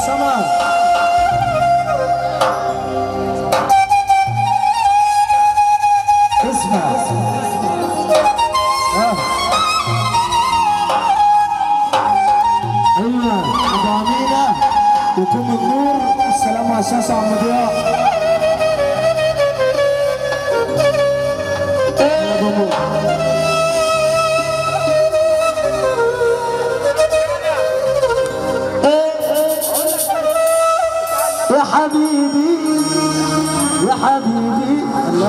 سمر اسمع اه ايوه ابو امينه وكم النور السلام على الشاشه عم ضياء يا أبو نور. يا حبيبي يا حبيبي الله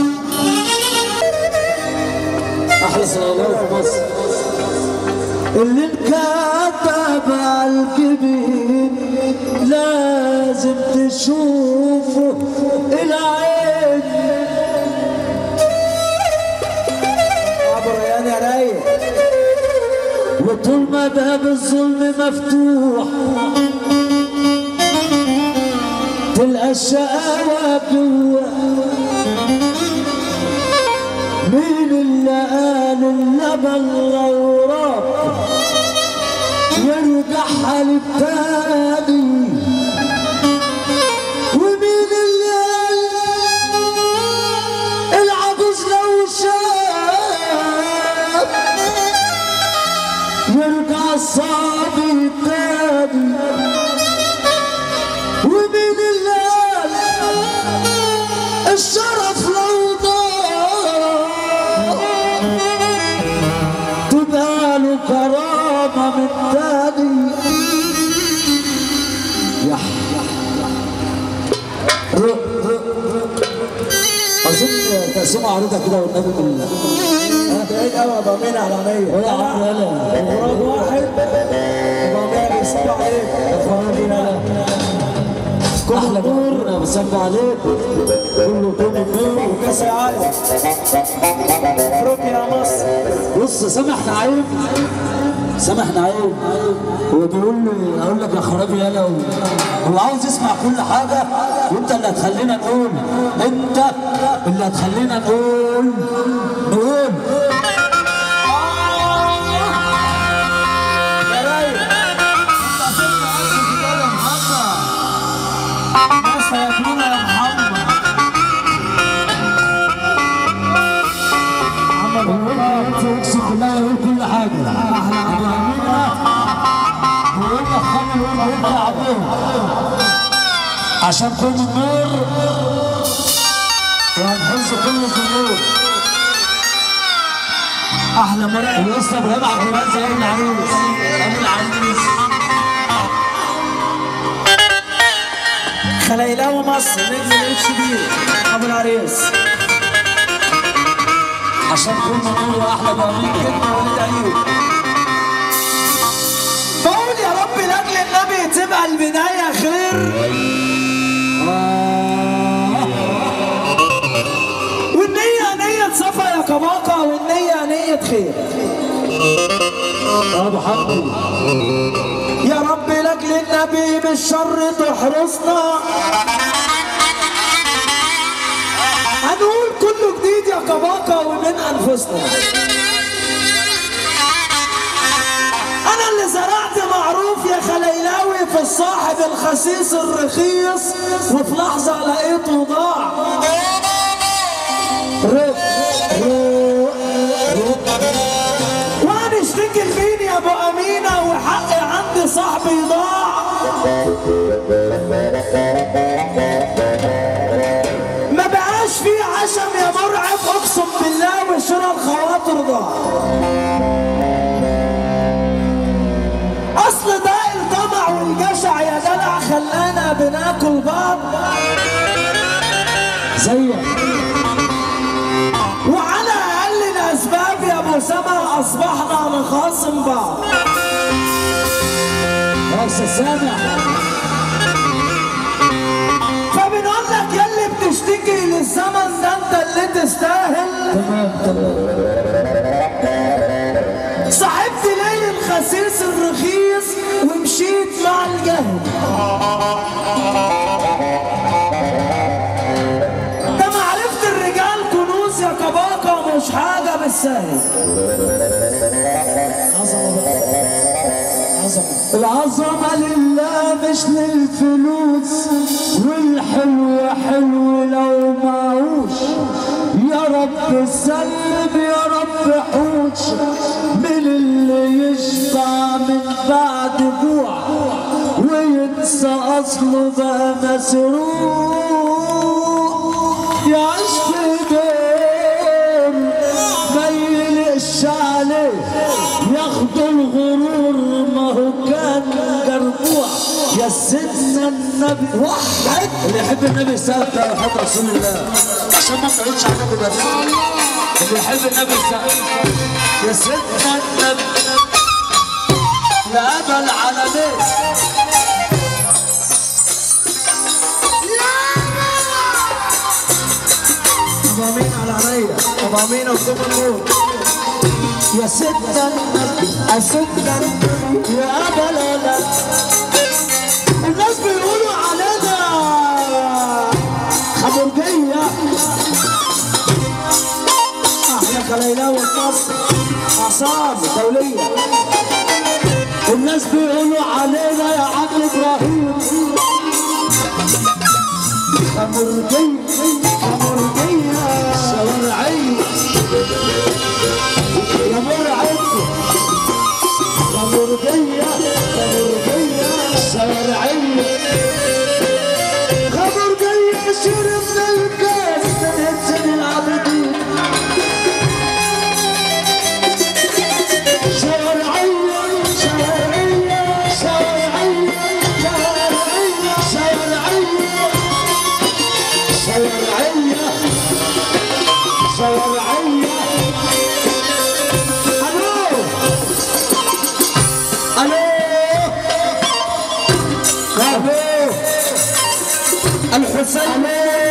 احلى سلام في مصر اللي انكتب على الجبين لازم تشوفه العين ابو ريان يا رايق وطول ما باب الظلم مفتوح تلقى الشقاوة جوا مين اللي قال اللبن غوراك يرجع حال التاني ومين اللي قال العجوز لو شاف يرجع الصبي تاني ومين اللي قال الشرف لو ضاع تبقى له كرامة من تاني يا أظن تقسيمة عريضة كده والنبي كله بعيد قوي ابو امين على عينيا ولا عمرو يلا غراب واحد ابو امين بيصب عليك احلى نور بصب عليك كله كله كله كاس العالم افريقيا مصر بص سامح نعيم سامح نعيم هو بيقول لي اقول لك يا خرابي يالا و- هو عاوز يسمع كل حاجه وانت اللي هتخلينا نقول انت اللي هتخلينا نقول نقول يا رايق ناس هياكلونا يا محمد محمد اقسم بالله يقول كل حاجه احلى ابو امينه بيقول لك خلي يقول يطلع عليهم عشان كل النور وهنحس كل الجمهور احلى مرة ويسطا ابراهيم عبد الرزاق ابو العريس ابو العريس خليلاوي مصر نجم الاتش دي ابو العريس عشان كل النور واحلى ابو امين كلمه وليد ايوب بقول يا رب لاجل النبي تبقى البدايه خير والنية نية صفا يا كباكا والنية نية خير ابو حمدي يا رب لاجل النبي بالشر تحرسنا هنقول كله جديد يا كباكا ومن انفسنا انا اللي زرعت معروف يا خليلاوي في الصاحب الخسيس الرخيص وفي لحظه لقيته ضاع روق روق روق وهنشتكي لمين يا ابو امينه وحقي عند صاحبي ضاع ما بقاش في عشم يا مرعب اقسم بالله وشرى الخواطر ضاع اصل ده الطمع والجشع يا جدع خلانا بناكل بعض زيك وعلى اقل الاسباب يا ابو سما اصبحنا نخاصم بعض يا استاذ سامح فبنقول لك يلي بتشتكي للزمن ده انت اللي تستاهل تمام تمام صاحبت لي الخسيس الرخيص ومشيت مع الجهل ده معرفة الرجال كنوز يا كباكة مش حاجة بالسهل عظمة بقى. عظمة العظمة لله مش مش للفلوس والحلو حلو لو معوش يا رب سلم يا رب حوش من اللي يشبع من بعد جوع وينسى اصله بقى مسروق يعيش في دور ما يلقش عليه ياخدوا الغرور ما هو كان جربوع يا سيدنا النبي وحد اللي يحب النبي يسقف ده يحب رسول الله عشان ما تقولش على النبي بس اللي يحب النبي يسقف يا سيدنا النبي يا ابا العالمين ابو امين على عينيا ابو امين وقدام النور يا سيدنا النبي يا سيدنا النبي يا ابا العالمين الناس بيقولوا علينا خمرجية احنا خليلاوي في مصر اعصاب دولية الناس بيقولوا علينا يا عم ابراهيم خمرجية خمرجية شوارعية يا مرعب خمرجية خمرجية شوارعية خمرجية شربنا الكاس من سن العابدين شوارعية شوارعية شوارعية شوارعية شوارعية شوارعية شوارعية الو الو الو الحسين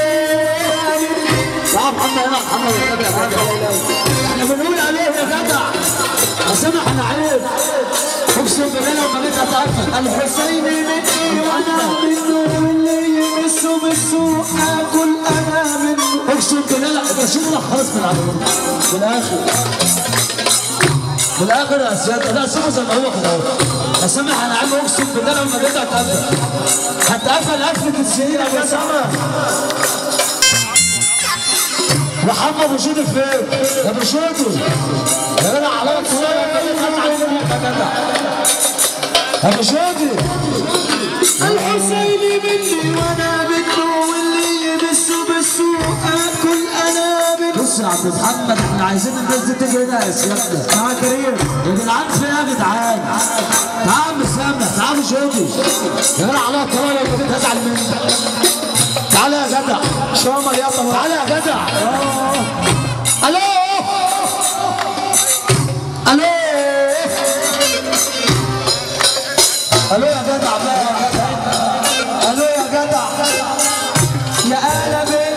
يا محمد يا محمد يا جدع يا جدع. احنا بنقول عليه يا جدع سامح انا عيب اقسم بالله لو ما جيت اتقفل الحسين مني وانا منه واللي يمسه بالسوق اكل انا منه اقسم بالله لا بشوف لك خلاص من العدو من الاخر من الاخر يا سيادة لا سيبه زي ما هو كده اهو يا سامح انا عيب اقسم بالله لو ما جيت اتقفل هتقفل قفلة السنين يا سامح محمد ابو شودي فين؟ يا ابو شودي يا جدع على الصورة يا جدع يا ابو شودي الحسين مني وانا منه واللي يمسه بالسوق اكل انا منه بص يا عبد محمد احنا عايزين الناس دي تيجي هنا يا سيادة تعال كريم يا جدعان فين يا جدعان؟ تعال مسامح تعال شوقي يا جدع على الطلاق لو كنت هزعل منك تعال يا جدع شامل يا طبعا تعال يا جدع الو الو الو يا جدع بقى يا جدع الو يا جدع يا قلبي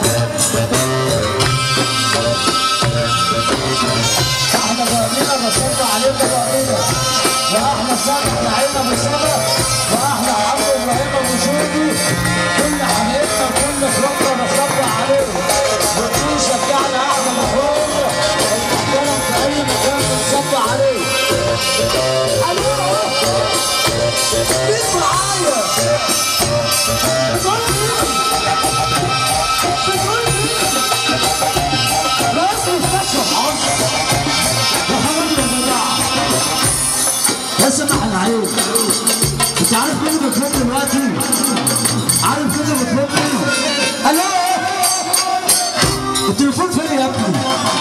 احنا بقينا بصلي عليك بقينا واحنا صالح نعيمه بالصبر واحنا عبد ابراهيم ابو شوقي كل حبيبنا كل اخواتنا بصلي عليهم والدين شجعنا قاعده محروم المحترم في اي مكان بنصلي عليه مين معايا بس مستشفى حظ يا حبيبي يا جماعه يا سمح العين انت عارف مين اللي بيطلب دلوقتي؟ عارف مين اللي بيطلب الو التليفون فين يا ابني؟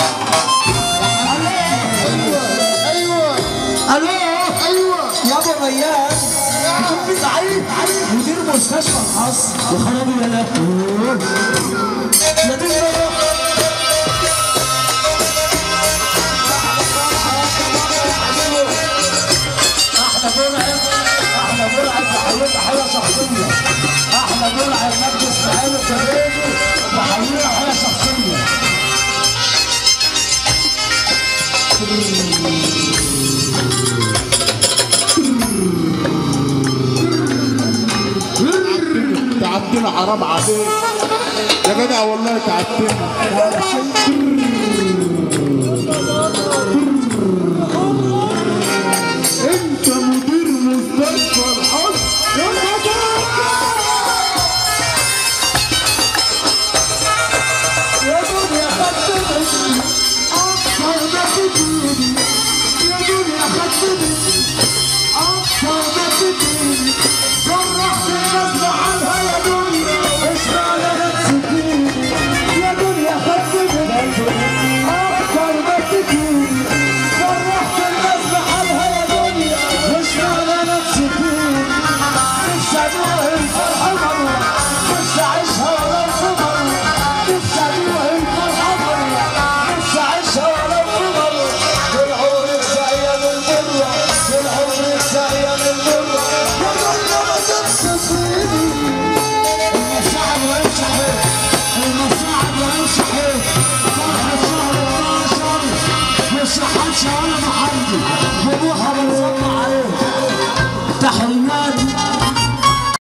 ايوه الو ايوه يا ابو ريان يكون في سعيد مدير مستشفى الخاص يا خرابي يا لا يا دي احنا برعب احنا برعب بحيي تحيه شخصيه احنا برعب مجلس اسماعيل الكبيري بحيي تحيه شخصيه تعبتنا حرام عليك يا جدع والله تعبتنا